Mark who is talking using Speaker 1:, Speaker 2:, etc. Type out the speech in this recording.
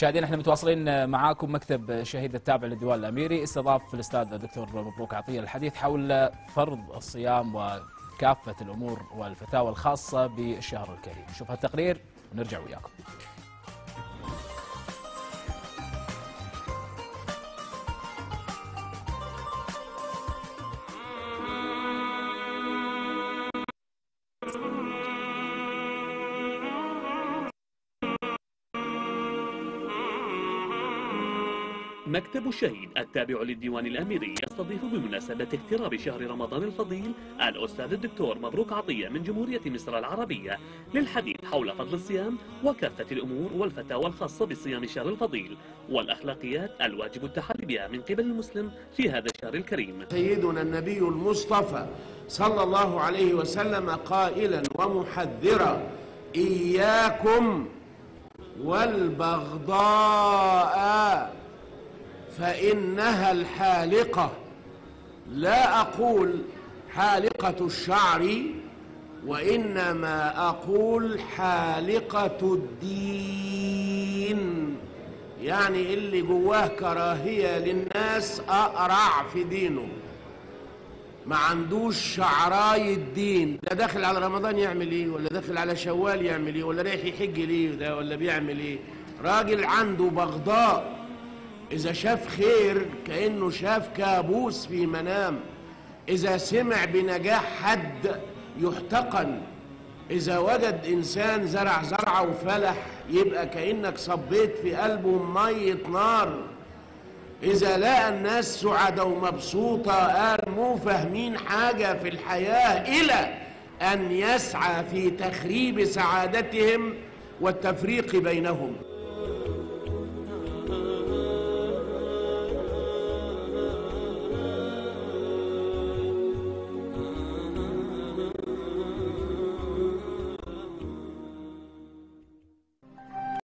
Speaker 1: مشاهدينا احنا متواصلين معاكم مكتب شهيد التابع للديوان الاميري استضاف الاستاذ الدكتور مبروك عطيه الحديث حول فرض الصيام وكافه الامور والفتاوى الخاصه بالشهر الكريم نشوف هالتقرير ونرجع وياكم
Speaker 2: مكتب الشهيد التابع للديوان الأميري يستضيف بمناسبة اقتراب شهر رمضان الفضيل الأستاذ الدكتور مبروك عطية من جمهورية مصر العربية للحديث حول فضل الصيام وكافة الأمور والفتاوى الخاصة بصيام الشهر الفضيل والأخلاقيات الواجب التحلي بها من قبل المسلم في هذا الشهر الكريم
Speaker 3: سيدنا النبي المصطفى صلى الله عليه وسلم قائلا ومحذرا إياكم والبغضاء فإنها الحالقة لا أقول حالقة الشعر وإنما أقول حالقة الدين يعني اللي جواه كراهية للناس أقرع في دينه ما عندوش شعراي الدين لا داخل على رمضان يعمل ايه ولا داخل على شوال يعمل ايه ولا رايح يحج ليه ده ولا بيعمل ايه راجل عنده بغضاء إذا شاف خير كأنه شاف كابوس في منام إذا سمع بنجاح حد يحتقن إذا وجد إنسان زرع زرعة وفلح يبقى كأنك صبيت في قلبه مية نار إذا لقى الناس سعدة ومبسوطة قال مو فاهمين حاجة في الحياة إلى أن يسعى في تخريب سعادتهم والتفريق بينهم